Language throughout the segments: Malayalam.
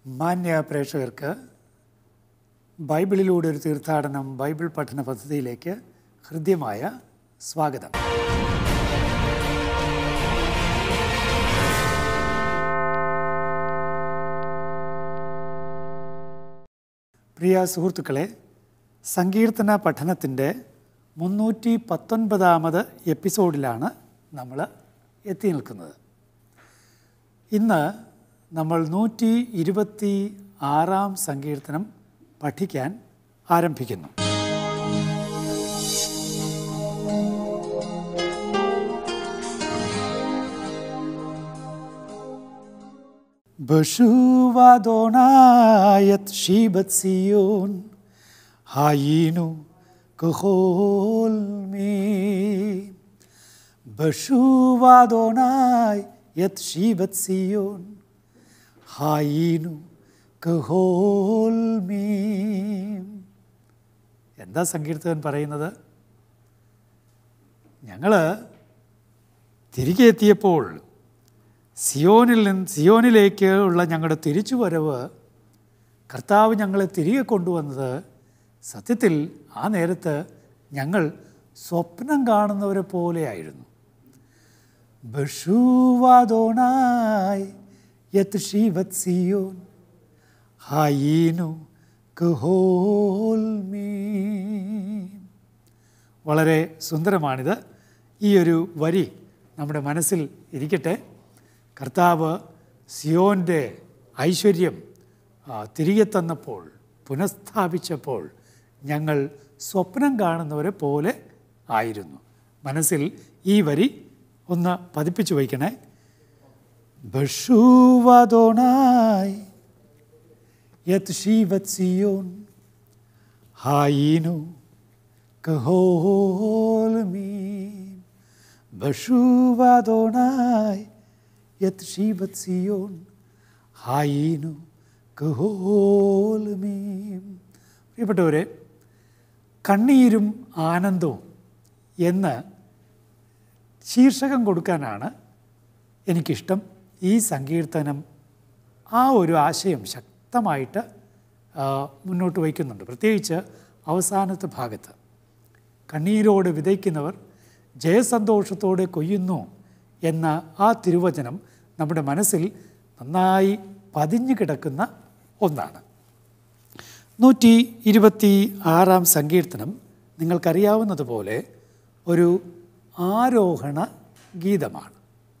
മാന്യ പ്രേക്ഷകർക്ക് ബൈബിളിലൂടെ ഒരു തീർത്ഥാടനം ബൈബിൾ പഠന പദ്ധതിയിലേക്ക് ഹൃദ്യമായ സ്വാഗതം പ്രിയ സുഹൃത്തുക്കളെ സങ്കീർത്തന പഠനത്തിൻ്റെ മുന്നൂറ്റി പത്തൊൻപതാമത് എപ്പിസോഡിലാണ് നമ്മൾ എത്തി നിൽക്കുന്നത് ഇന്ന് നമ്മൾ നൂറ്റി ഇരുപത്തി ആറാം സങ്കീർത്തനം പഠിക്കാൻ ആരംഭിക്കുന്നു בשובדונת שיבת ציון היינו ככל מי בשוב אדוני את שיבת ציון היינו ככל മീ എന്താ സങ്കീർത്തകൻ പറയുന്നത് ഞങ്ങൾ തിരികെ എത്തിയപ്പോൾ സിയോനിൽ നിന്ന് സിയോനിലേക്ക് ഉള്ള ഞങ്ങളുടെ തിരിച്ചുവരവ് കർത്താവ് ഞങ്ങളെ തിരികെ കൊണ്ടുവന്നത് സത്യത്തിൽ ആ നേരത്ത് ഞങ്ങൾ സ്വപ്നം കാണുന്നവരെ പോലെയായിരുന്നു ബഷുവാദോണായി യത് ഷീവത് സിയോൻ ഹായീനു കഹോൽമീ വളരെ സുന്ദരമാണിത് ഈ ഒരു വരി നമ്മുടെ മനസ്സിൽ ഇരിക്കട്ടെ കർത്താവ് സിയോൻ്റെ ഐശ്വര്യം ആ, തിരികെ തന്നപ്പോൾ പുനഃസ്ഥാപിച്ചപ്പോൾ ഞങ്ങൾ സ്വപ്നം കാണുന്നവരെ പോലെ ആയിരുന്നു മനസ്സിൽ ഈ വരി ഒന്ന് പതിപ്പിച്ചു വയ്ക്കണേ ബഷുവദോണായി യത് ഷീവത് സിയോൻ ഹായിനു കഹോൽമീ ബഷുവദോണായി യത് ഷീവത് സിയോൻ ഹായിനു കഹോൽമീം പ്രിയപ്പെട്ടവരെ കണ്ണീരും ആനന്ദവും എന്ന് ശീർഷകം കൊടുക്കാനാണ് എനിക്കിഷ്ടം ഈ സങ്കീർത്തനം ആ ഒരു ആശയം ശക്തമായിട്ട് ആ, മുന്നോട്ട് വയ്ക്കുന്നുണ്ട് പ്രത്യേകിച്ച് അവസാനത്തെ ഭാഗത്ത് കണ്ണീരോട് വിതയ്ക്കുന്നവർ ജയസന്തോഷത്തോടെ കൊയ്യുന്നു എന്ന ആ തിരുവചനം നമ്മുടെ മനസ്സിൽ നന്നായി പതിഞ്ഞു കിടക്കുന്ന ഒന്നാണ് നൂറ്റി ഇരുപത്തി ആറാം സങ്കീർത്തനം നിങ്ങൾക്കറിയാവുന്നതുപോലെ ഒരു ആരോഹണ ഗീതമാണ്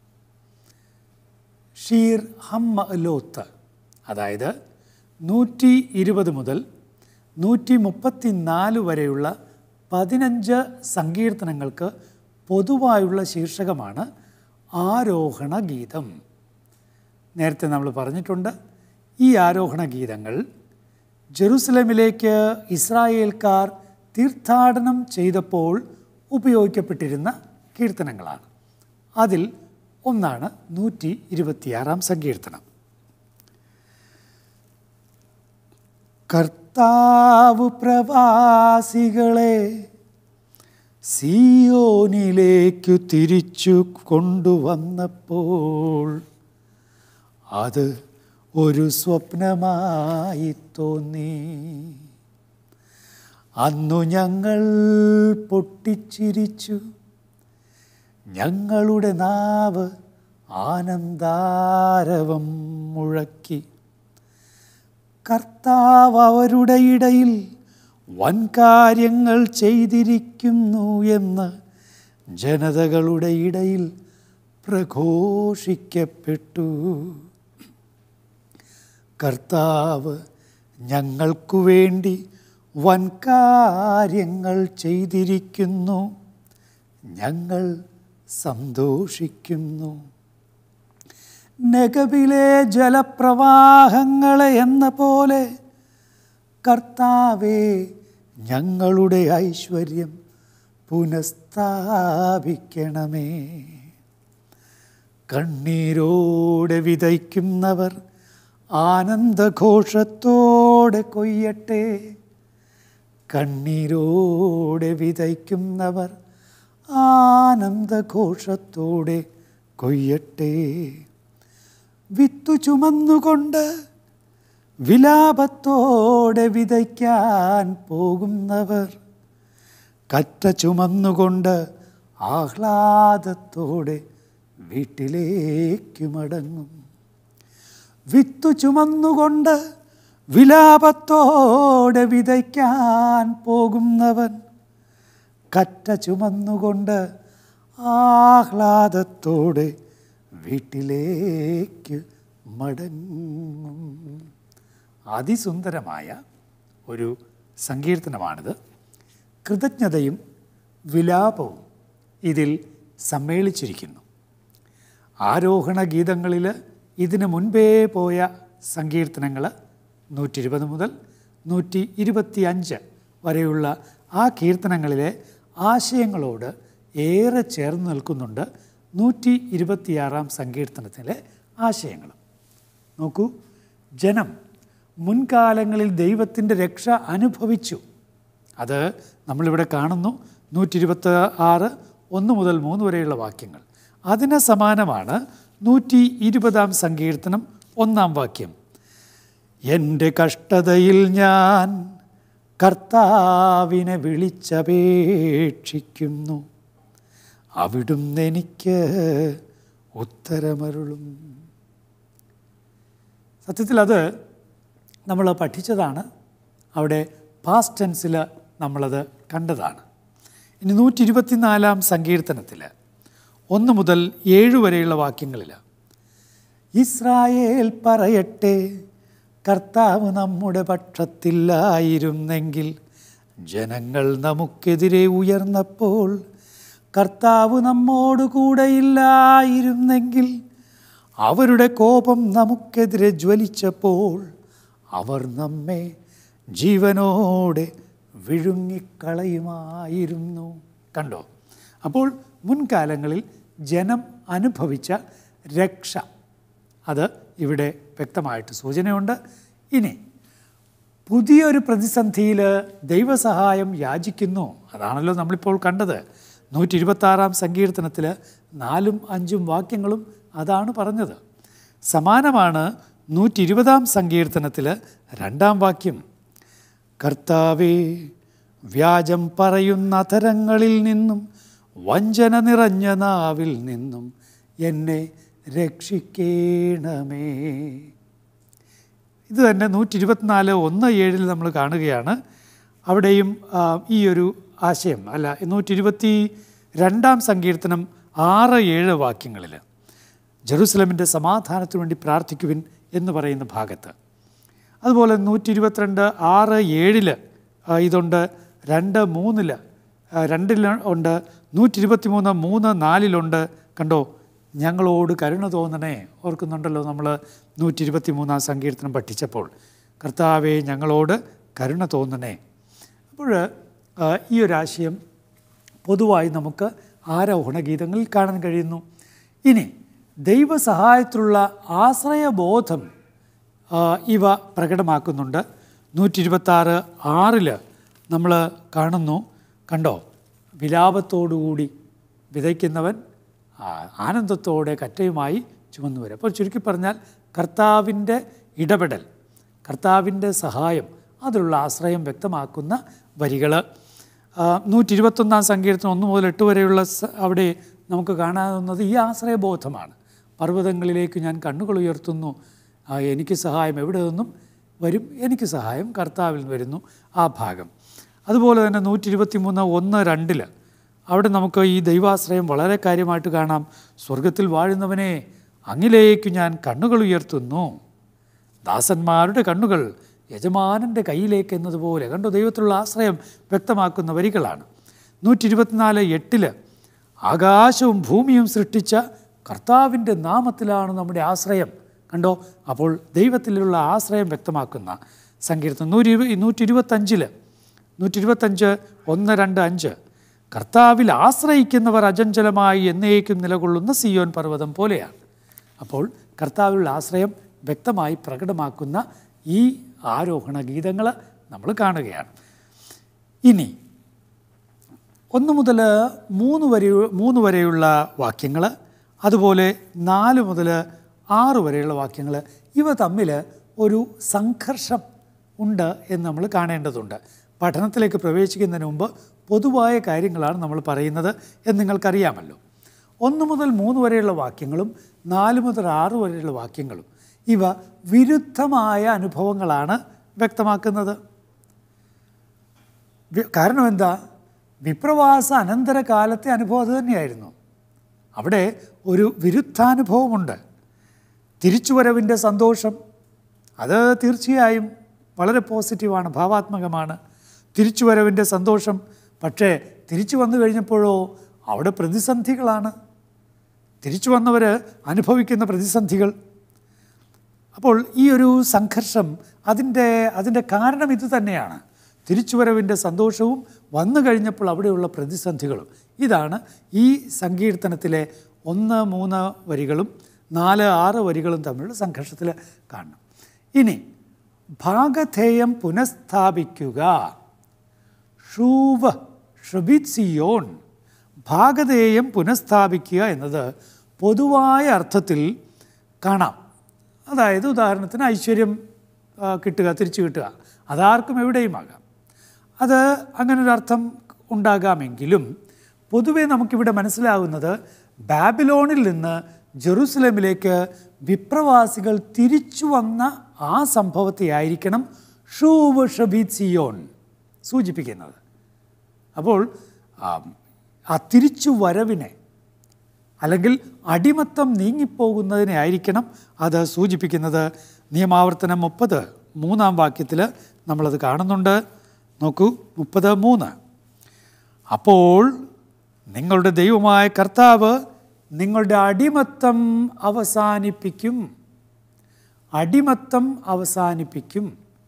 ഷീർ ഹമ്മ ലോത്ത് അതായത് നൂറ്റി ഇരുപത് മുതൽ നൂറ്റി മുപ്പത്തി നാല് വരെയുള്ള പതിനഞ്ച് സങ്കീർത്തനങ്ങൾക്ക് പൊതുവായുള്ള ശീർഷകമാണ് ആരോഹണ ഗീതം നേരത്തെ നമ്മൾ പറഞ്ഞിട്ടുണ്ട് ഈ ആരോഹണ ഗീതങ്ങൾ ജെറുസലേമിലേക്ക് ഇസ്രായേൽക്കാർ തീർത്ഥാടനം ചെയ്തപ്പോൾ ഉപയോഗിക്കപ്പെട്ടിരുന്ന കീർത്തനങ്ങളാണ് അതിൽ ഒന്നാണ് നൂറ്റി ഇരുപത്തിയാറാം സങ്കീർത്തനം കർത്താവ് പ്രവാസികളെ സിയോനിലേക്കു തിരിച്ചു കൊണ്ടുവന്നപ്പോൾ അത് ഒരു സ്വപ്നമായി തോന്നി അന്നു ഞങ്ങൾ പൊട്ടിച്ചിരിച്ചു ഞങ്ങളുടെ നാവ് ആനന്ദാരവം മുഴക്കി കർത്താവ് അവരുടെ ഇടയിൽ വൻകാര്യങ്ങൾ ചെയ്തിരിക്കുന്നു എന്ന് ജനതകളുടെ ഇടയിൽ പ്രഘോഷിക്കപ്പെട്ടു കർത്താവ് ഞങ്ങൾക്കു വേണ്ടി വൻകാര്യങ്ങൾ ചെയ്തിരിക്കുന്നു ഞങ്ങൾ സന്തോഷിക്കുന്നു നഗബിലെ ജലപ്രവാഹങ്ങളെ എന്ന പോലെ കർത്താവേ ഞങ്ങളുടെ ഐശ്വര്യം പുനഃസ്ഥാപിക്കണമേ കണ്ണീരോടെ വിതയ്ക്കുന്നവർ ആനന്ദഘോഷത്തോടെ കൊയ്യട്ടെ കണ്ണീരോടെ വിതയ്ക്കുന്നവർ ആനന്ദഘോഷത്തോടെ കൊയ്യട്ടെ വിത്തു ചുമന്നുകൊണ്ട് വിലാപത്തോടെ വിതയ്ക്കാൻ പോകുന്നവർ കറ്റ ചുമന്നുകൊണ്ട് ആഹ്ലാദത്തോടെ വീട്ടിലേക്ക് മടങ്ങും വിത്തു ചുമന്നുകൊണ്ട് വിലാപത്തോടെ വിതയ്ക്കാൻ പോകുന്നവൻ കറ്റ ചുമന്നുകൊണ്ട് ആഹ്ലാദത്തോടെ വീട്ടിലേക്ക് മടങ്ങും അതിസുന്ദരമായ ഒരു സങ്കീർത്തനമാണിത് കൃതജ്ഞതയും വിലാപവും ഇതിൽ സമ്മേളിച്ചിരിക്കുന്നു ആരോഹണ ഗീതങ്ങളിൽ ഇതിന് മുൻപേ പോയ സങ്കീർത്തനങ്ങൾ നൂറ്റി ഇരുപത് മുതൽ നൂറ്റി ഇരുപത്തി അഞ്ച് വരെയുള്ള ആ കീർത്തനങ്ങളിലെ ആശയങ്ങളോട് ഏറെ ചേർന്ന് നിൽക്കുന്നുണ്ട് നൂറ്റി ഇരുപത്തിയാറാം സങ്കീർത്തനത്തിലെ ആശയങ്ങൾ നോക്കൂ ജനം മുൻകാലങ്ങളിൽ ദൈവത്തിൻ്റെ രക്ഷ അനുഭവിച്ചു അത് നമ്മളിവിടെ കാണുന്നു നൂറ്റി ഇരുപത്തി ആറ് ഒന്ന് മുതൽ മൂന്ന് വരെയുള്ള വാക്യങ്ങൾ അതിന് സമാനമാണ് നൂറ്റി ഇരുപതാം സങ്കീർത്തനം ഒന്നാം വാക്യം എൻ്റെ കഷ്ടതയിൽ ഞാൻ കർത്താവിനെ വിളിച്ചപേക്ഷിക്കുന്നു അവിടുന്ന് എനിക്ക് ഉത്തരമരുളും സത്യത്തിൽ അത് നമ്മൾ പഠിച്ചതാണ് അവിടെ പാസ്റ്റ് ടെൻസിൽ നമ്മളത് കണ്ടതാണ് ഇനി നൂറ്റി ഇരുപത്തിനാലാം സങ്കീർത്തനത്തിൽ ഒന്ന് മുതൽ ഏഴ് വരെയുള്ള വാക്യങ്ങളിൽ ഇസ്രായേൽ പറയട്ടെ കർത്താവ് നമ്മുടെ പക്ഷത്തില്ലായിരുന്നെങ്കിൽ ജനങ്ങൾ നമുക്കെതിരെ ഉയർന്നപ്പോൾ കർത്താവ് നമ്മോട് കൂടെയില്ലായിരുന്നെങ്കിൽ അവരുടെ കോപം നമുക്കെതിരെ ജ്വലിച്ചപ്പോൾ അവർ നമ്മെ ജീവനോടെ വിഴുങ്ങിക്കളയുമായിരുന്നു കണ്ടോ അപ്പോൾ മുൻകാലങ്ങളിൽ ജനം അനുഭവിച്ച രക്ഷ അത് ഇവിടെ വ്യക്തമായിട്ട് സൂചനയുണ്ട് ഇനി പുതിയൊരു പ്രതിസന്ധിയിൽ ദൈവസഹായം യാചിക്കുന്നു അതാണല്ലോ നമ്മളിപ്പോൾ കണ്ടത് നൂറ്റി ഇരുപത്താറാം സങ്കീർത്തനത്തിൽ നാലും അഞ്ചും വാക്യങ്ങളും അതാണ് പറഞ്ഞത് സമാനമാണ് നൂറ്റി ഇരുപതാം സങ്കീർത്തനത്തിൽ രണ്ടാം വാക്യം കർത്താവേ വ്യാജം പറയുന്ന അധരങ്ങളിൽ നിന്നും വഞ്ചന നിറഞ്ഞ നാവിൽ നിന്നും എന്നെ രക്ഷിക്കേണമേ ഇത് തന്നെ നൂറ്റി ഇരുപത്തിനാല് ഒന്ന് ഏഴിൽ നമ്മൾ കാണുകയാണ് അവിടെയും ആ, ഈ ഒരു ആശയം അല്ല നൂറ്റി ഇരുപത്തി രണ്ടാം സങ്കീർത്തനം ആറ് ഏഴ് വാക്യങ്ങളിൽ ജെറുസലമിൻ്റെ സമാധാനത്തിനു വേണ്ടി പ്രാർത്ഥിക്കുവിൻ എന്ന് പറയുന്ന ഭാഗത്ത് അതുപോലെ നൂറ്റി ഇരുപത്തിരണ്ട് ആറ് ഏഴിൽ ഇതുണ്ട് രണ്ട് മൂന്നിൽ രണ്ടിൽ ഉണ്ട് നൂറ്റി ഇരുപത്തി മൂന്ന് മൂന്ന് നാലിലുണ്ട് കണ്ടോ ഞങ്ങളോട് കരുണ തോന്നണേ ഓർക്കുന്നുണ്ടല്ലോ നമ്മൾ നൂറ്റി ഇരുപത്തി മൂന്നാം സങ്കീർത്തനം പഠിച്ചപ്പോൾ കർത്താവെ ഞങ്ങളോട് കരുണ തോന്നണേ അപ്പോൾ ആ, ഈ ഒരു ആശയം പൊതുവായി നമുക്ക് ആരോഹണ ഗീതങ്ങളിൽ കാണാൻ കഴിയുന്നു ഇനി ദൈവസഹായത്തിലുള്ള ആശ്രയബോധം ആ, ഇവ പ്രകടമാക്കുന്നുണ്ട് നൂറ്റി ഇരുപത്താറ് ആറിൽ നമ്മൾ കാണുന്നു കണ്ടോ വിലാപത്തോടുകൂടി വിതയ്ക്കുന്നവൻ ആ, ആനന്ദത്തോടെ കറ്റയുമായി ചുമന്നു വരും അപ്പോൾ ചുരുക്കി പറഞ്ഞാൽ കർത്താവിൻ്റെ ഇടപെടൽ കർത്താവിൻ്റെ സഹായം അതിലുള്ള ആശ്രയം വ്യക്തമാക്കുന്ന വരികൾ നൂറ്റി ഇരുപത്തൊന്നാം സങ്കീർത്തനം ഒന്ന് മുതൽ എട്ട് വരെയുള്ള സ- അവിടെ നമുക്ക് കാണാവുന്നത് ഈ ആശ്രയബോധമാണ് പർവ്വതങ്ങളിലേക്ക് ഞാൻ കണ്ണുകൾ ഉയർത്തുന്നു ആ, എനിക്ക് സഹായം എവിടെ നിന്നും വരും എനിക്ക് സഹായം കർത്താവിൽ നിന്ന് വരുന്നു ആ ഭാഗം അതുപോലെ തന്നെ നൂറ്റി ഇരുപത്തി മൂന്ന് ഒന്ന് രണ്ടിൽ അവിടെ നമുക്ക് ഈ ദൈവാശ്രയം വളരെ കാര്യമായിട്ട് കാണാം സ്വർഗത്തിൽ വാഴുന്നവനെ അങ്ങിലേക്ക് ഞാൻ കണ്ണുകൾ ഉയർത്തുന്നു ദാസന്മാരുടെ കണ്ണുകൾ യജമാനൻ്റെ കയ്യിലേക്ക് എന്നതുപോലെ കണ്ടോ ദൈവത്തിലുള്ള ആശ്രയം വ്യക്തമാക്കുന്ന വരികളാണ് നൂറ്റി ഇരുപത്തിനാല് എട്ടില് ആകാശവും ഭൂമിയും സൃഷ്ടിച്ച കർത്താവിൻ്റെ നാമത്തിലാണ് നമ്മുടെ ആശ്രയം കണ്ടോ അപ്പോൾ ദൈവത്തിലുള്ള ആശ്രയം വ്യക്തമാക്കുന്ന സങ്കീർത്തനം നൂറ്റി ഇരുപ നൂറ്റി ഇരുപത്തഞ്ചില് നൂറ്റി ഇരുപത്തഞ്ച് ഒന്ന് രണ്ട് അഞ്ച് കർത്താവിൽ ആശ്രയിക്കുന്നവർ അചഞ്ചലമായി എന്നേക്കും നിലകൊള്ളുന്ന സിയോൻ പർവ്വതം പോലെയാണ് അപ്പോൾ കർത്താവിലുള്ള ആശ്രയം വ്യക്തമായി പ്രകടമാക്കുന്ന ഈ ആരോഹണ ഗീതങ്ങൾ നമ്മൾ കാണുകയാണ് ഇനി ഒന്ന് മുതൽ മൂന്ന് വരെ മൂന്ന് വരെയുള്ള വാക്യങ്ങൾ അതുപോലെ നാല് മുതൽ ആറ് വരെയുള്ള വാക്യങ്ങൾ ഇവ തമ്മിൽ ഒരു സംഘർഷം ഉണ്ട് എന്ന് നമ്മൾ കാണേണ്ടതുണ്ട് പഠനത്തിലേക്ക് പ്രവേശിക്കുന്നതിന് മുമ്പ് പൊതുവായ കാര്യങ്ങളാണ് നമ്മൾ പറയുന്നത് എന്ന് നിങ്ങൾക്കറിയാമല്ലോ ഒന്ന് മുതൽ മൂന്ന് വരെയുള്ള വാക്യങ്ങളും നാല് മുതൽ ആറ് വരെയുള്ള വാക്യങ്ങളും ഇവ വിരുദ്ധമായ അനുഭവങ്ങളാണ് വ്യക്തമാക്കുന്നത് വി- കാരണം എന്താ വിപ്രവാസ അനന്തര കാലത്തെ അനുഭവം അത് തന്നെയായിരുന്നു അവിടെ ഒരു വിരുദ്ധാനുഭവമുണ്ട് തിരിച്ചുവരവിൻ്റെ സന്തോഷം അത് തീർച്ചയായും വളരെ പോസിറ്റീവാണ് ഭാവാത്മകമാണ് തിരിച്ചുവരവിൻ്റെ സന്തോഷം പക്ഷേ തിരിച്ചു വന്നു കഴിഞ്ഞപ്പോഴോ അവിടെ പ്രതിസന്ധികളാണ് തിരിച്ചു വന്നവർ അനുഭവിക്കുന്ന പ്രതിസന്ധികൾ അപ്പോൾ ഈ ഒരു സംഘർഷം അതിൻ്റെ അതിൻ്റെ കാരണം ഇത് തന്നെയാണ് തിരിച്ചുവരവിൻ്റെ സന്തോഷവും വന്നു കഴിഞ്ഞപ്പോൾ അവിടെയുള്ള പ്രതിസന്ധികളും ഇതാണ് ഈ സങ്കീർത്തനത്തിലെ ഒന്ന് മൂന്ന് വരികളും നാല് ആറ് വരികളും തമ്മിലുള്ള സംഘർഷത്തിൽ കാണണം ഇനി ഭാഗധേയം പുനഃസ്ഥാപിക്കുക ഷൂവ ഷുബിത്സിയോൺ ഭാഗധേയം പുനഃസ്ഥാപിക്കുക എന്നത് പൊതുവായ അർത്ഥത്തിൽ കാണാം അതായത് ഉദാഹരണത്തിന് ഐശ്വര്യം ആ, കിട്ടുക തിരിച്ചു കിട്ടുക അതാർക്കും എവിടെയുമാകാം അത് അങ്ങനെ ഒരു അർത്ഥം ഉണ്ടാകാമെങ്കിലും പൊതുവെ നമുക്കിവിടെ മനസ്സിലാകുന്നത് ബാബിലോണിൽ നിന്ന് ജെറുസലേമിലേക്ക് വിപ്രവാസികൾ തിരിച്ചു വന്ന ആ സംഭവത്തെ ആയിരിക്കണം ഷൂവ് ഷബീത് സിയോൺ സൂചിപ്പിക്കുന്നത് അപ്പോൾ ആ, ആ തിരിച്ചു വരവിനെ അല്ലെങ്കിൽ അടിമത്തം നീങ്ങിപ്പോകുന്നതിനെ ആയിരിക്കണം അത് സൂചിപ്പിക്കുന്നത് നിയമാവർത്തനം മുപ്പത് മൂന്നാം വാക്യത്തിൽ നമ്മളത് കാണുന്നുണ്ട് നോക്കൂ മുപ്പത് മൂന്ന് അപ്പോൾ നിങ്ങളുടെ ദൈവമായ കർത്താവ് നിങ്ങളുടെ അടിമത്തം അവസാനിപ്പിക്കും അടിമത്തം അവസാനിപ്പിക്കും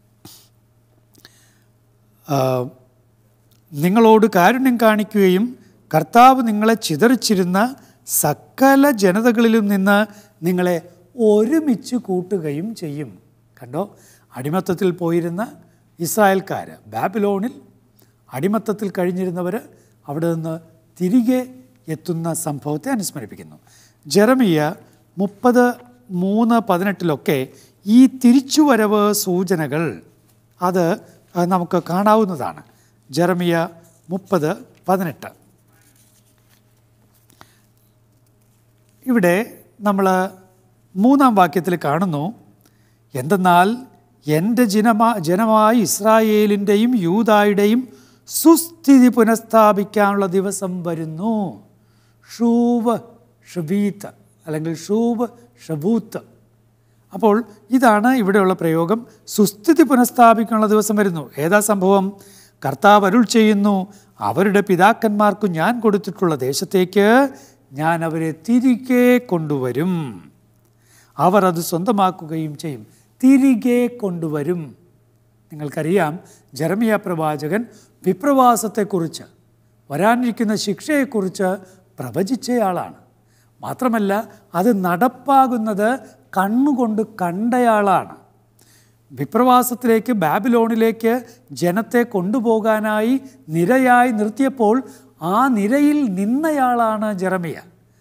ആ, നിങ്ങളോട് കാരുണ്യം കാണിക്കുകയും കർത്താവ് നിങ്ങളെ ചിതറിച്ചിരുന്ന സകല ജനതകളിലും നിന്ന് നിങ്ങളെ ഒരുമിച്ച് കൂട്ടുകയും ചെയ്യും കണ്ടോ അടിമത്തത്തിൽ പോയിരുന്ന ഇസ്രായേൽക്കാർ ബാബിലോണിൽ അടിമത്തത്തിൽ കഴിഞ്ഞിരുന്നവർ അവിടെ നിന്ന് തിരികെ എത്തുന്ന സംഭവത്തെ അനുസ്മരിപ്പിക്കുന്നു ജെറമിയ മുപ്പത് മൂന്ന് പതിനെട്ടിലൊക്കെ ഈ തിരിച്ചുവരവ് സൂചനകൾ അത് അത് നമുക്ക് കാണാവുന്നതാണ് ജെറമിയ മുപ്പത് പതിനെട്ട് ഇവിടെ നമ്മൾ മൂന്നാം വാക്യത്തിൽ കാണുന്നു എന്തെന്നാൽ എൻ്റെ ജനമാ ജനമായ ഇസ്രായേലിൻ്റെയും യൂതായുടെയും സുസ്ഥിതി പുനഃസ്ഥാപിക്കാനുള്ള ദിവസം വരുന്നു ഷൂവ് ഷബീത്ത് അല്ലെങ്കിൽ ഷൂവ് ഷബൂത്ത് അപ്പോൾ ഇതാണ് ഇവിടെയുള്ള പ്രയോഗം സുസ്ഥിതി പുനഃസ്ഥാപിക്കാനുള്ള ദിവസം വരുന്നു ഏതാ സംഭവം കർത്താവ് അരുൾ ചെയ്യുന്നു അവരുടെ പിതാക്കന്മാർക്ക് ഞാൻ കൊടുത്തിട്ടുള്ള ദേശത്തേക്ക് ഞാൻ അവരെ തിരികെ കൊണ്ടുവരും അവർ അത് സ്വന്തമാക്കുകയും ചെയ്യും തിരികെ കൊണ്ടുവരും നിങ്ങൾക്കറിയാം ജെറമിയ പ്രവാചകൻ വിപ്രവാസത്തെക്കുറിച്ച് വരാനിരിക്കുന്ന ശിക്ഷയെക്കുറിച്ച് പ്രവചിച്ചയാളാണ് മാത്രമല്ല അത് നടപ്പാകുന്നത് കണ്ണുകൊണ്ട് കണ്ടയാളാണ് വിപ്രവാസത്തിലേക്ക് ബാബിലോണിലേക്ക് ജനത്തെ കൊണ്ടുപോകാനായി നിരയായി നിർത്തിയപ്പോൾ ആ നിരയിൽ നിന്നയാളാണ് ജെറമിയ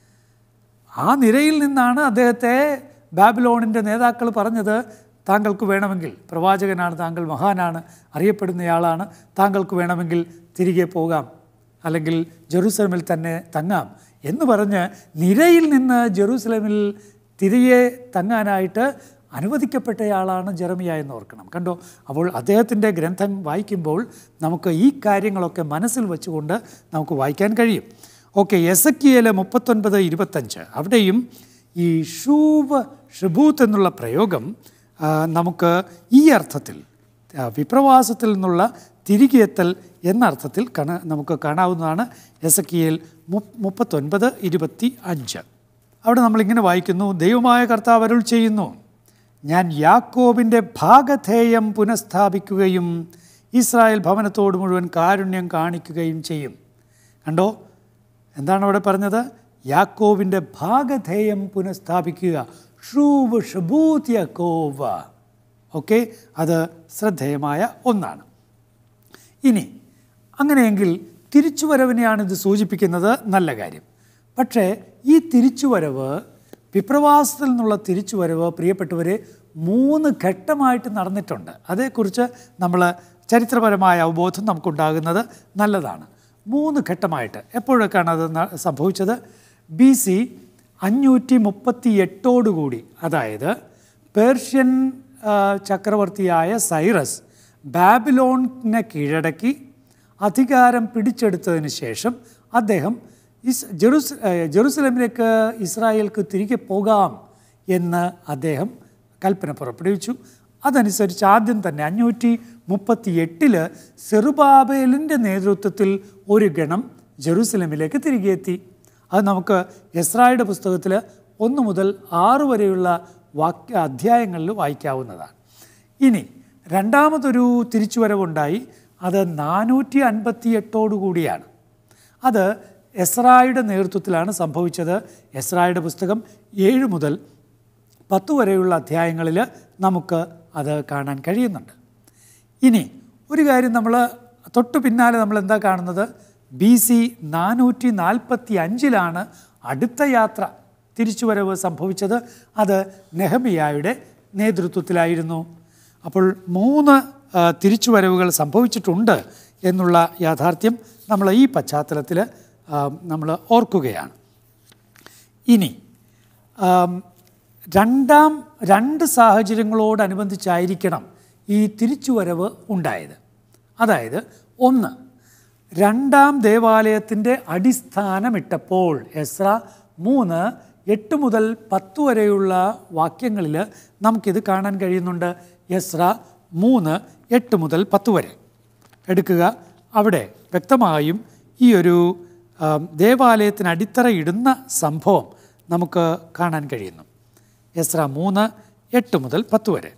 ആ നിരയിൽ നിന്നാണ് അദ്ദേഹത്തെ ബാബിലോണിൻ്റെ നേതാക്കൾ പറഞ്ഞത് താങ്കൾക്ക് വേണമെങ്കിൽ പ്രവാചകനാണ് താങ്കൾ മഹാനാണ് അറിയപ്പെടുന്നയാളാണ് താങ്കൾക്ക് വേണമെങ്കിൽ തിരികെ പോകാം അല്ലെങ്കിൽ ജെറൂസലമിൽ തന്നെ തങ്ങാം എന്ന് പറഞ്ഞ് നിരയിൽ നിന്ന് ജെറൂസലമിൽ തിരികെ തങ്ങാനായിട്ട് അനുവദിക്കപ്പെട്ടയാളാണ് ജെറമിയ എന്ന് ഓർക്കണം കണ്ടോ അപ്പോൾ അദ്ദേഹത്തിൻ്റെ ഗ്രന്ഥം വായിക്കുമ്പോൾ നമുക്ക് ഈ കാര്യങ്ങളൊക്കെ മനസ്സിൽ വെച്ചുകൊണ്ട് നമുക്ക് വായിക്കാൻ കഴിയും ഓക്കെ എസക്കിയല് മുപ്പത്തൊൻപത് ഇരുപത്തഞ്ച് അവിടെയും ഈ ഷൂവ് ഷബൂത്ത് എന്നുള്ള പ്രയോഗം ആ, നമുക്ക് ഈ അർത്ഥത്തിൽ ആ, വിപ്രവാസത്തിൽ നിന്നുള്ള തിരികെ എത്തൽ എന്ന അർത്ഥത്തിൽ കണ നമുക്ക് കാണാവുന്നതാണ് എസക്കിയൽ മു മുപ്പത്തൊൻപത് ഇരുപത്തി അഞ്ച് അവിടെ നമ്മളിങ്ങനെ വായിക്കുന്നു ദൈവമായ കർത്താവ് അരുൾ ചെയ്യുന്നു ഞാൻ യാക്കോബിൻ്റെ ഭാഗധേയം പുനഃസ്ഥാപിക്കുകയും ഇസ്രായേൽ ഭവനത്തോട് മുഴുവൻ കാരുണ്യം കാണിക്കുകയും ചെയ്യും കണ്ടോ എന്താണ് അവിടെ പറഞ്ഞത് യാക്കോവിൻ്റെ ഭാഗധേയം പുനഃസ്ഥാപിക്കുക ഷൂവ് ഷബൂത്ത് യാക്കോവ ഓക്കെ അത് ശ്രദ്ധേയമായ ഒന്നാണ് ഇനി അങ്ങനെയെങ്കിൽ തിരിച്ചുവരവിനെയാണ് ഇത് സൂചിപ്പിക്കുന്നത് നല്ല കാര്യം പക്ഷേ ഈ തിരിച്ചുവരവ് വിപ്രവാസത്തിൽ നിന്നുള്ള തിരിച്ചുവരവ് പ്രിയപ്പെട്ടവരെ മൂന്ന് ഘട്ടമായിട്ട് നടന്നിട്ടുണ്ട് അതേക്കുറിച്ച് നമ്മൾ ചരിത്രപരമായ അവബോധം നമുക്കുണ്ടാകുന്നത് നല്ലതാണ് മൂന്ന് ഘട്ടമായിട്ട് എപ്പോഴൊക്കെയാണ് അത് ന- സംഭവിച്ചത് ബി സി അഞ്ഞൂറ്റി മുപ്പത്തി എട്ടോടുകൂടി അതായത് പേർഷ്യൻ ആ, ചക്രവർത്തിയായ സൈറസ് ബാബിലോണിനെ കീഴടക്കി അധികാരം പിടിച്ചെടുത്തതിന് ശേഷം അദ്ദേഹം ഇസ് ജെറുസ് ഏഹ് ജെറുസലേമിലേക്ക് ഇസ്രായേൽക്ക് തിരികെ പോകാം എന്ന് അദ്ദേഹം കൽപ്പന പുറപ്പെടുവിച്ചു അതനുസരിച്ച് ആദ്യം തന്നെ അഞ്ഞൂറ്റി മുപ്പത്തി എട്ടില് സെറുബാബേലിൻ്റെ നേതൃത്വത്തിൽ ഒരു ഗണം ജെറുസലേമിലേക്ക് തിരികെ എത്തി അത് നമുക്ക് എസ്രായുടെ പുസ്തകത്തിൽ ഒന്ന് മുതൽ ആറ് വരെയുള്ള വാക്യ അധ്യായങ്ങളിൽ വായിക്കാവുന്നതാണ് ഇനി രണ്ടാമതൊരു തിരിച്ചുവരവുണ്ടായി അത് നാനൂറ്റി അൻപത്തി എട്ടോടുകൂടിയാണ് അത് എസ്രായുടെ നേതൃത്വത്തിലാണ് സംഭവിച്ചത് എസ്രായുടെ പുസ്തകം ഏഴ് മുതൽ പത്ത് വരെയുള്ള അധ്യായങ്ങളിൽ നമുക്ക് അത് കാണാൻ കഴിയുന്നുണ്ട് ഇനി ഒരു കാര്യം നമ്മൾ തൊട്ടു പിന്നാലെ നമ്മൾ എന്താ കാണുന്നത് ബി സി നാനൂറ്റി നാൽപ്പത്തി അഞ്ചിലാണ് അടുത്ത യാത്ര തിരിച്ചുവരവ് സംഭവിച്ചത് അത് നെഹമിയായുടെ നേതൃത്വത്തിലായിരുന്നു അപ്പോൾ മൂന്ന് ആ, തിരിച്ചുവരവുകൾ സംഭവിച്ചിട്ടുണ്ട് എന്നുള്ള യാഥാർത്ഥ്യം നമ്മൾ ഈ പശ്ചാത്തലത്തിൽ നമ്മൾ ഓർക്കുകയാണ് ഇനി ആം, രണ്ടാം രണ്ട് സാഹചര്യങ്ങളോടനുബന്ധിച്ചായിരിക്കണം ഈ തിരിച്ചുവരവ് ഉണ്ടായത് അതായത് ഒന്ന് രണ്ടാം ദേവാലയത്തിൻ്റെ അടിസ്ഥാനമിട്ടപ്പോൾ എസ്ര മൂന്ന് എട്ട് മുതൽ പത്ത് വരെയുള്ള വാക്യങ്ങളിൽ നമുക്കിത് കാണാൻ കഴിയുന്നുണ്ട് എസ്ര മൂന്ന് എട്ട് മുതൽ പത്ത് വരെ എടുക്കുക അവിടെ വ്യക്തമായും ഈ ഒരു ആം, ദേവാലയത്തിന് അടിത്തറയിടുന്ന സംഭവം നമുക്ക് കാണാൻ കഴിയുന്നു എസ്ര മൂന്ന് എട്ട് മുതൽ പത്ത് വരെ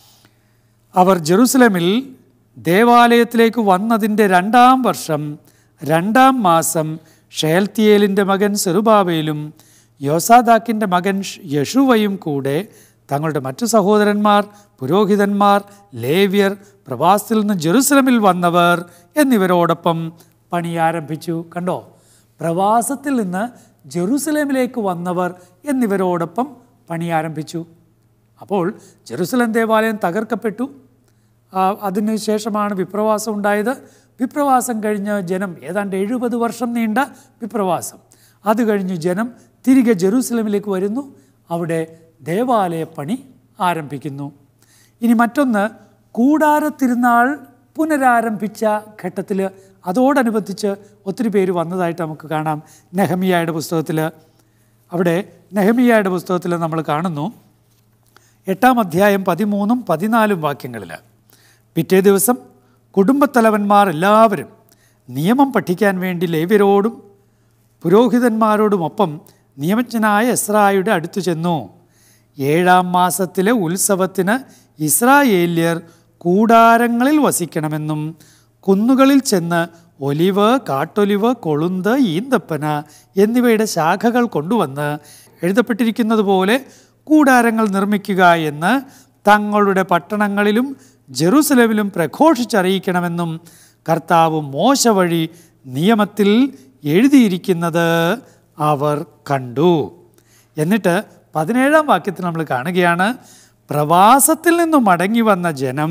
അവർ ജെറുസലേമിൽ ദേവാലയത്തിലേക്ക് വന്നതിൻ്റെ രണ്ടാം വർഷം രണ്ടാം മാസം ഷേൽത്തിയേലിൻ്റെ മകൻ സെറുബാബേലും യോസാദാക്കിൻ്റെ മകൻ യഷുവയും കൂടെ തങ്ങളുടെ മറ്റു സഹോദരന്മാർ പുരോഹിതന്മാർ ലേവ്യർ പ്രവാസത്തിൽ നിന്ന് ജെറുസലമിൽ വന്നവർ എന്നിവരോടൊപ്പം പണി ആരംഭിച്ചു കണ്ടോ പ്രവാസത്തിൽ നിന്ന് ജെറുസലേമിലേക്ക് വന്നവർ എന്നിവരോടൊപ്പം പണി ആരംഭിച്ചു അപ്പോൾ ജെറുസലം ദേവാലയം തകർക്കപ്പെട്ടു ആ, അതിന് ശേഷമാണ് വിപ്രവാസം ഉണ്ടായത് വിപ്രവാസം കഴിഞ്ഞ് ജനം ഏതാണ്ട് എഴുപത് വർഷം നീണ്ട വിപ്രവാസം അത് കഴിഞ്ഞ് ജനം തിരികെ ജെറൂസലമിലേക്ക് വരുന്നു അവിടെ ദേവാലയ പണി ആരംഭിക്കുന്നു ഇനി മറ്റൊന്ന് കൂടാരത്തിരുന്നാൾ പുനരാരംഭിച്ച ഘട്ടത്തിൽ അതോടനുബന്ധിച്ച് ഒത്തിരി പേര് വന്നതായിട്ട് നമുക്ക് കാണാം നെഹമിയായുടെ പുസ്തകത്തിൽ അവിടെ നെഹമിയായുടെ പുസ്തകത്തിൽ നമ്മൾ കാണുന്നു എട്ടാം അധ്യായം പതിമൂന്നും പതിനാലും വാക്യങ്ങളിൽ പിറ്റേ ദിവസം കുടുംബത്തലവന്മാർ എല്ലാവരും നിയമം പഠിക്കാൻ വേണ്ടി ലേവ്യരോടും പുരോഹിതന്മാരോടുമൊപ്പം നിയമജ്ഞനായ എസ്രായുടെ അടുത്തു ചെന്നു ഏഴാം മാസത്തിലെ ഉത്സവത്തിന് ഇസ്രായേല്യർ കൂടാരങ്ങളിൽ വസിക്കണമെന്നും കുന്നുകളിൽ ചെന്ന് ഒലിവ് കാട്ടൊലിവ് കൊളുന്ത് ഈന്തപ്പന എന്നിവയുടെ ശാഖകൾ കൊണ്ടുവന്ന് എഴുതപ്പെട്ടിരിക്കുന്നത് പോലെ കൂടാരങ്ങൾ നിർമ്മിക്കുക എന്ന് തങ്ങളുടെ പട്ടണങ്ങളിലും ജെറുസലേമിലും പ്രഘോഷിച്ചറിയിക്കണമെന്നും കർത്താവ് മോശ വഴി നിയമത്തിൽ എഴുതിയിരിക്കുന്നത് അവർ കണ്ടു എന്നിട്ട് പതിനേഴാം വാക്യത്തിൽ നമ്മൾ കാണുകയാണ് പ്രവാസത്തിൽ നിന്നും മടങ്ങി വന്ന ജനം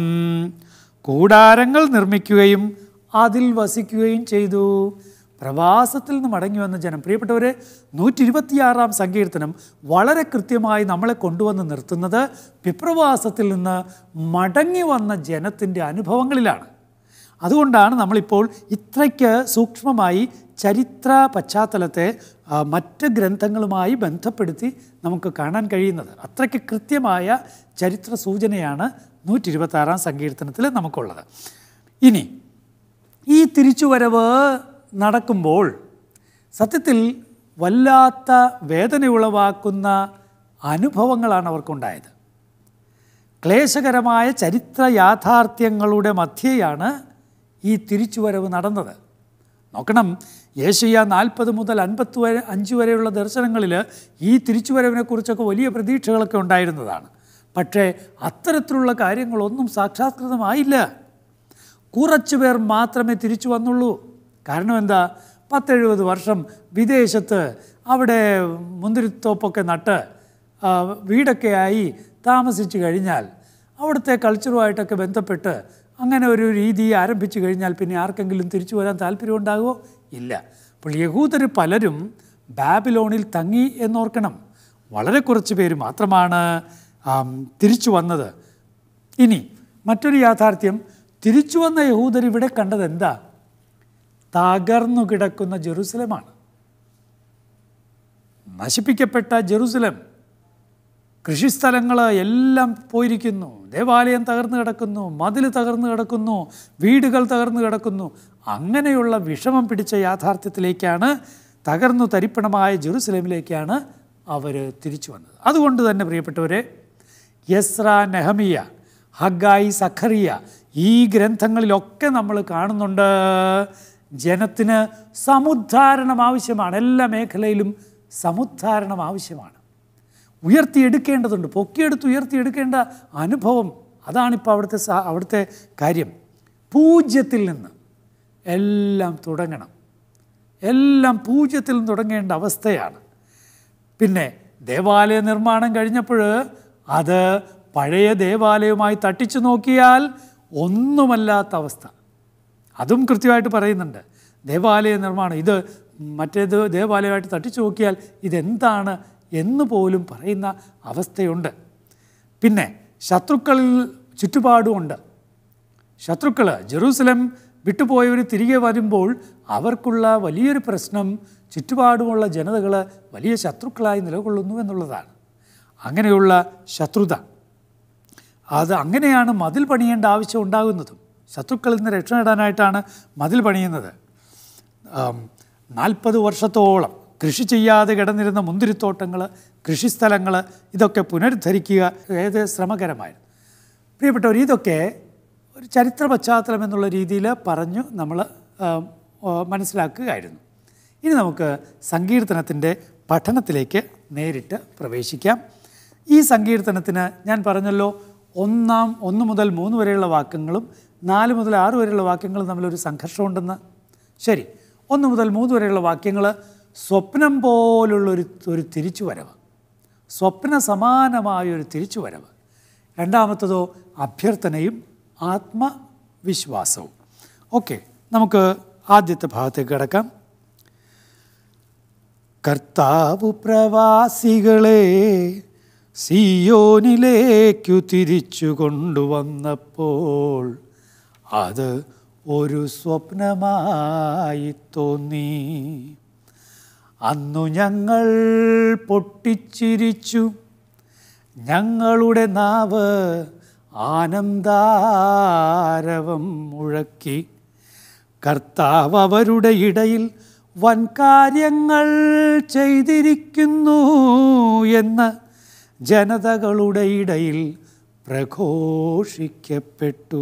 കൂടാരങ്ങൾ നിർമ്മിക്കുകയും അതിൽ വസിക്കുകയും ചെയ്തു പ്രവാസത്തിൽ നിന്ന് മടങ്ങി വന്ന ജനം പ്രിയപ്പെട്ടവരെ നൂറ്റി ഇരുപത്തിയാറാം സങ്കീർത്തനം വളരെ കൃത്യമായി നമ്മളെ കൊണ്ടുവന്ന് നിർത്തുന്നത് വിപ്രവാസത്തിൽ നിന്ന് മടങ്ങി വന്ന ജനത്തിൻ്റെ അനുഭവങ്ങളിലാണ് അതുകൊണ്ടാണ് നമ്മളിപ്പോൾ ഇത്രയ്ക്ക് സൂക്ഷ്മമായി ചരിത്ര പശ്ചാത്തലത്തെ ആ, മറ്റ് ഗ്രന്ഥങ്ങളുമായി ബന്ധപ്പെടുത്തി നമുക്ക് കാണാൻ കഴിയുന്നത് അത്രയ്ക്ക് കൃത്യമായ ചരിത്ര സൂചനയാണ് നൂറ്റി ഇരുപത്താറാം സങ്കീർത്തനത്തിൽ നമുക്കുള്ളത് ഇനി ഈ തിരിച്ചുവരവ് നടക്കുമ്പോൾ സത്യത്തിൽ വല്ലാത്ത വേദന ഉളവാക്കുന്ന അനുഭവങ്ങളാണ് അവർക്കുണ്ടായത് ക്ലേശകരമായ ചരിത്ര യാഥാർത്ഥ്യങ്ങളുടെ മധ്യേയാണ് ഈ തിരിച്ചുവരവ് നടന്നത് നോക്കണം യേശയ്യ നാൽപ്പത് മുതൽ അൻപത് വരെ അഞ്ച് വരെയുള്ള ദർശനങ്ങളിൽ ഈ തിരിച്ചുവരവിനെക്കുറിച്ചൊക്കെ വലിയ പ്രതീക്ഷകളൊക്കെ ഉണ്ടായിരുന്നതാണ് പക്ഷേ അത്തരത്തിലുള്ള കാര്യങ്ങളൊന്നും സാക്ഷാത്കൃതമായില്ല കുറച്ച് പേർ മാത്രമേ തിരിച്ചു വന്നുള്ളൂ കാരണം എന്താ പത്തെഴുപത് വർഷം വിദേശത്ത് അവിടെ മുന്തിരിത്തോപ്പൊക്കെ നട്ട് ആ, വീടൊക്കെ ആയി താമസിച്ചു കഴിഞ്ഞാൽ അവിടുത്തെ കൾച്ചറുമായിട്ടൊക്കെ ബന്ധപ്പെട്ട് അങ്ങനെ ഒരു രീതി ആരംഭിച്ചു കഴിഞ്ഞാൽ പിന്നെ ആർക്കെങ്കിലും തിരിച്ചു വരാൻ താല്പര്യമുണ്ടാകുമോ ഇല്ല അപ്പോൾ യഹൂദർ പലരും ബാബിലോണിൽ തങ്ങി എന്നോർക്കണം വളരെ കുറച്ച് പേര് മാത്രമാണ് ആം, തിരിച്ചു വന്നത് ഇനി മറ്റൊരു യാഥാർത്ഥ്യം തിരിച്ചു വന്ന യഹൂദർ ഇവിടെ കണ്ടത് എന്താ തകർന്നു കിടക്കുന്ന ജെറുസലമാണ് നശിപ്പിക്കപ്പെട്ട ജെറുസലം കൃഷിസ്ഥലങ്ങൾ എല്ലാം പോയിരിക്കുന്നു ദേവാലയം തകർന്നു കിടക്കുന്നു മതിൽ തകർന്നു കിടക്കുന്നു വീടുകൾ തകർന്നു കിടക്കുന്നു അങ്ങനെയുള്ള വിഷമം പിടിച്ച യാഥാർത്ഥ്യത്തിലേക്കാണ് തകർന്നു തരിപ്പണമായ ജെറുസലേമിലേക്കാണ് അവർ തിരിച്ചു വന്നത് അതുകൊണ്ട് തന്നെ പ്രിയപ്പെട്ടവരെ യസ്ര നെഹമിയ ഹഗായി സഖറിയ ഈ ഗ്രന്ഥങ്ങളിലൊക്കെ നമ്മൾ കാണുന്നുണ്ട് ജനത്തിന് സമുദ്ധാരണം ആവശ്യമാണ് എല്ലാ മേഖലയിലും സമുദ്ധാരണം ആവശ്യമാണ് ഉയർത്തിയെടുക്കേണ്ടതുണ്ട് പൊക്കിയെടുത്ത് ഉയർത്തിയെടുക്കേണ്ട അനുഭവം അതാണിപ്പോൾ അവിടുത്തെ സ- അവിടുത്തെ കാര്യം പൂജ്യത്തിൽ നിന്ന് എല്ലാം തുടങ്ങണം എല്ലാം പൂജ്യത്തിൽ നിന്ന് തുടങ്ങേണ്ട അവസ്ഥയാണ് പിന്നെ ദേവാലയ നിർമ്മാണം കഴിഞ്ഞപ്പോൾ അത് പഴയ ദേവാലയവുമായി തട്ടിച്ചു നോക്കിയാൽ ഒന്നുമല്ലാത്ത അവസ്ഥ അതും കൃത്യമായിട്ട് പറയുന്നുണ്ട് ദേവാലയ നിർമ്മാണം ഇത് മറ്റേത് ദേവാലയമായിട്ട് തട്ടിച്ചു നോക്കിയാൽ ഇതെന്താണ് എന്ന് പോലും പറയുന്ന അവസ്ഥയുണ്ട് പിന്നെ ശത്രുക്കളിൽ ചുറ്റുപാടുമുണ്ട് ശത്രുക്കൾ ജെറൂസലം വിട്ടുപോയവർ തിരികെ വരുമ്പോൾ അവർക്കുള്ള വലിയൊരു പ്രശ്നം ചുറ്റുപാടുമുള്ള ജനതകൾ വലിയ ശത്രുക്കളായി നിലകൊള്ളുന്നു എന്നുള്ളതാണ് അങ്ങനെയുള്ള ശത്രുത അത് അങ്ങനെയാണ് മതിൽ പണിയേണ്ട ആവശ്യം ഉണ്ടാകുന്നതും ശത്രുക്കളിൽ നിന്ന് രക്ഷ നേടാനായിട്ടാണ് മതിൽ പണിയുന്നത് നാൽപ്പത് വർഷത്തോളം കൃഷി ചെയ്യാതെ കിടന്നിരുന്ന മുന്തിരിത്തോട്ടങ്ങൾ കൃഷിസ്ഥലങ്ങൾ ഇതൊക്കെ പുനരുദ്ധരിക്കുക ഏത് ശ്രമകരമായിരുന്നു പ്രിയപ്പെട്ടവർ ഇതൊക്കെ ഒരു ചരിത്ര പശ്ചാത്തലം എന്നുള്ള രീതിയിൽ പറഞ്ഞു നമ്മൾ മനസ്സിലാക്കുകയായിരുന്നു ഇനി നമുക്ക് സങ്കീർത്തനത്തിൻ്റെ പഠനത്തിലേക്ക് നേരിട്ട് പ്രവേശിക്കാം ഈ സങ്കീർത്തനത്തിന് ഞാൻ പറഞ്ഞല്ലോ ഒന്നാം ഒന്ന് മുതൽ മൂന്ന് വരെയുള്ള വാക്യങ്ങളും നാല് മുതൽ ആറ് വരെയുള്ള വാക്യങ്ങളും തമ്മിലൊരു സംഘർഷമുണ്ടെന്ന് ശരി ഒന്ന് മുതൽ മൂന്ന് വരെയുള്ള വാക്യങ്ങൾ സ്വപ്നം പോലുള്ളൊരു ഒരു തിരിച്ചുവരവ് സ്വപ്ന സമാനമായൊരു തിരിച്ചുവരവ് രണ്ടാമത്തതോ അഭ്യർത്ഥനയും ആത്മവിശ്വാസവും ഓക്കെ നമുക്ക് ആദ്യത്തെ ഭാഗത്തേക്ക് കിടക്കാം കർത്താവ് പ്രവാസികളെ സിയോനിലേക്കു തിരിച്ചു കൊണ്ടുവന്നപ്പോൾ അത് ഒരു സ്വപ്നമായി തോന്നി അന്നു ഞങ്ങൾ പൊട്ടിച്ചിരിച്ചു ഞങ്ങളുടെ നാവ് ആനന്ദാരവം മുഴക്കി കർത്താവ് അവരുടെ ഇടയിൽ വൻകാര്യങ്ങൾ ചെയ്തിരിക്കുന്നു എന്ന് ജനതകളുടെ ഇടയിൽ പ്രഘോഷിക്കപ്പെട്ടു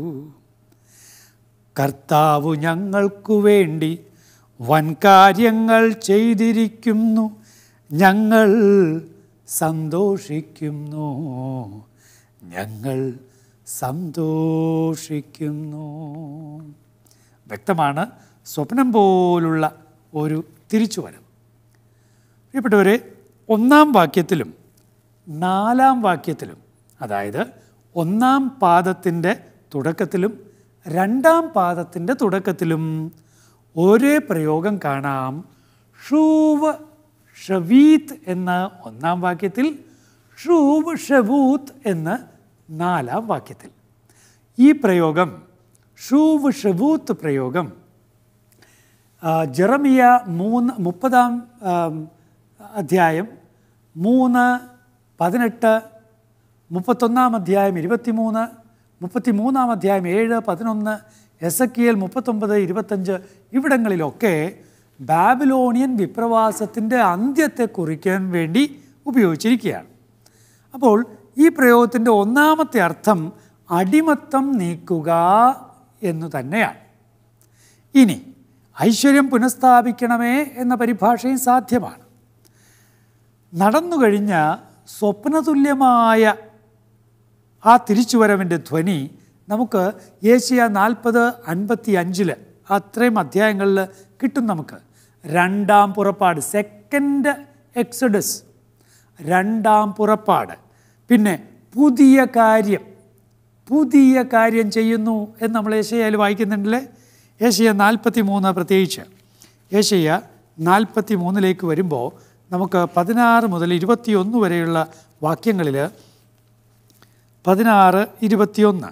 കർത്താവ് ഞങ്ങൾക്കു വേണ്ടി വൻകാര്യങ്ങൾ ചെയ്തിരിക്കുന്നു ഞങ്ങൾ സന്തോഷിക്കുന്നു ഞങ്ങൾ സന്തോഷിക്കുന്നു വ്യക്തമാണ് സ്വപ്നം പോലുള്ള ഒരു തിരിച്ചുവരവ് പ്രിയപ്പെട്ടവരെ ഒന്നാം വാക്യത്തിലും നാലാം വാക്യത്തിലും അതായത് ഒന്നാം പാദത്തിൻ്റെ തുടക്കത്തിലും രണ്ടാം പാദത്തിൻ്റെ തുടക്കത്തിലും ഒരേ പ്രയോഗം കാണാം ഷൂവ് ഷവീത്ത് എന്ന ഒന്നാം വാക്യത്തിൽ ഷൂവ് ഷവൂത്ത് എന്ന് നാലാം വാക്യത്തിൽ ഈ പ്രയോഗം ഷൂവ് ഷവൂത്ത് പ്രയോഗം ആ, ജെറമിയ മൂന്ന് മുപ്പതാം ആം, അധ്യായം മൂന്ന് പതിനെട്ട് മുപ്പത്തൊന്നാം അധ്യായം ഇരുപത്തിമൂന്ന് മുപ്പത്തിമൂന്നാം അധ്യായം ഏഴ് പതിനൊന്ന് എസ് എ കെ എൽ മുപ്പത്തൊമ്പത് ഇരുപത്തഞ്ച് ഇവിടങ്ങളിലൊക്കെ ബാബിലോണിയൻ വിപ്രവാസത്തിൻ്റെ അന്ത്യത്തെ കുറിക്കാൻ വേണ്ടി ഉപയോഗിച്ചിരിക്കുകയാണ് അപ്പോൾ ഈ പ്രയോഗത്തിൻ്റെ ഒന്നാമത്തെ അർത്ഥം അടിമത്തം നീക്കുക എന്നു തന്നെയാണ് ഇനി ഐശ്വര്യം പുനഃസ്ഥാപിക്കണമേ എന്ന പരിഭാഷയും സാധ്യമാണ് നടന്നു കഴിഞ്ഞ സ്വപ്നതുല്യമായ ആ തിരിച്ചുവരവിൻ്റെ ധ്വനി നമുക്ക് ഏഷ്യ നാൽപ്പത് അൻപത്തി അഞ്ചില് അത്രയും അധ്യായങ്ങളിൽ കിട്ടും നമുക്ക് രണ്ടാം പുറപ്പാട് സെക്കൻഡ് എക്സഡസ് രണ്ടാം പുറപ്പാട് പിന്നെ പുതിയ കാര്യം പുതിയ കാര്യം ചെയ്യുന്നു എന്ന് നമ്മൾ ഏഷ്യയിൽ വായിക്കുന്നുണ്ടല്ലേ ഏഷ്യ നാൽപ്പത്തി മൂന്ന് പ്രത്യേകിച്ച് ഏഷ്യ നാൽപ്പത്തി മൂന്നിലേക്ക് വരുമ്പോൾ നമുക്ക് പതിനാറ് മുതൽ ഇരുപത്തിയൊന്ന് വരെയുള്ള വാക്യങ്ങളിൽ പതിനാറ് ഇരുപത്തിയൊന്ന്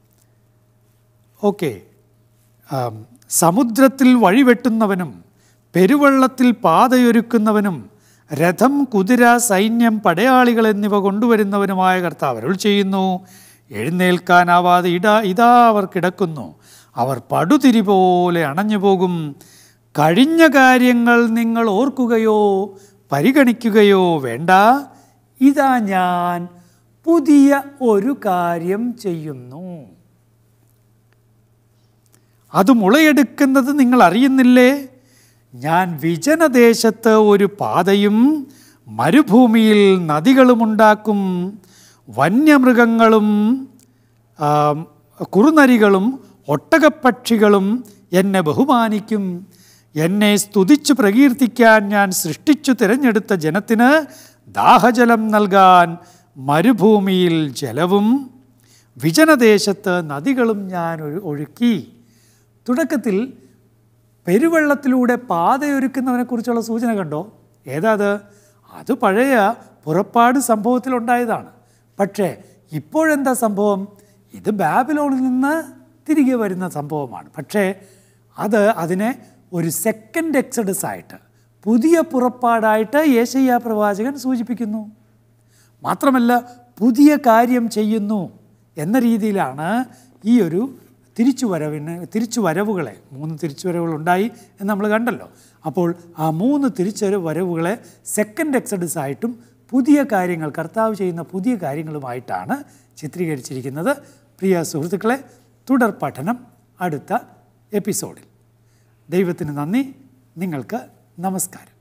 ഓക്കെ ആം, സമുദ്രത്തിൽ വഴിവെട്ടുന്നവനും പെരുവെള്ളത്തിൽ പാതയൊരുക്കുന്നവനും രഥം കുതിര സൈന്യം പടയാളികൾ എന്നിവ കൊണ്ടുവരുന്നവനുമായ കർത്താവ് അരുൾ ചെയ്യുന്നു എഴുന്നേൽക്കാനാവാതെ ഇടാ ഇതാ അവർ കിടക്കുന്നു അവർ പടുതിരി പോലെ അണഞ്ഞു പോകും കഴിഞ്ഞ കാര്യങ്ങൾ നിങ്ങൾ ഓർക്കുകയോ പരിഗണിക്കുകയോ വേണ്ട ഇതാ ഞാൻ പുതിയ ഒരു കാര്യം ചെയ്യുന്നു അത് മുളയെടുക്കുന്നത് നിങ്ങൾ അറിയുന്നില്ലേ ഞാൻ വിജനദേശത്ത് ഒരു പാതയും മരുഭൂമിയിൽ നദികളും ഉണ്ടാക്കും വന്യമൃഗങ്ങളും ആം, കുറുനരികളും ഒട്ടകപ്പക്ഷികളും എന്നെ ബഹുമാനിക്കും എന്നെ സ്തുതിച്ചു പ്രകീർത്തിക്കാൻ ഞാൻ സൃഷ്ടിച്ചു തിരഞ്ഞെടുത്ത ജനത്തിന് ദാഹജലം നൽകാൻ മരുഭൂമിയിൽ ജലവും വിജനദേശത്ത് നദികളും ഞാൻ ഒഴു- ഒഴുക്കി തുടക്കത്തിൽ പെരുവെള്ളത്തിലൂടെ പാതയൊരുക്കുന്നവനെക്കുറിച്ചുള്ള സൂചന കണ്ടോ ഏതാ അത് അത് പഴയ പുറപ്പാട് സംഭവത്തിലുണ്ടായതാണ് പക്ഷേ ഇപ്പോഴെന്താ സംഭവം ഇത് ബാബിലോണിൽ നിന്ന് തിരികെ വരുന്ന സംഭവമാണ് പക്ഷേ അത് അതിനെ ഒരു സെക്കൻഡ് എക്സഡസ് ആയിട്ട് പുതിയ പുറപ്പാടായിട്ട് യേശയ്യ പ്രവാചകൻ സൂചിപ്പിക്കുന്നു മാത്രമല്ല പുതിയ കാര്യം ചെയ്യുന്നു എന്ന രീതിയിലാണ് ഈ ഒരു തിരിച്ചുവരവിന് തിരിച്ചുവരവുകളെ മൂന്ന് തിരിച്ചുവരവുകളുണ്ടായി എന്ന് നമ്മൾ കണ്ടല്ലോ അപ്പോൾ ആ മൂന്ന് തിരിച്ചു വരവുകളെ സെക്കൻഡ് എക്സഡസ് ആയിട്ടും പുതിയ കാര്യങ്ങൾ കർത്താവ് ചെയ്യുന്ന പുതിയ കാര്യങ്ങളുമായിട്ടാണ് ചിത്രീകരിച്ചിരിക്കുന്നത് പ്രിയ സുഹൃത്തുക്കളെ തുടർ പഠനം അടുത്ത എപ്പിസോഡിൽ ദൈവത്തിന് നന്ദി നിങ്ങൾക്ക് നമസ്കാരം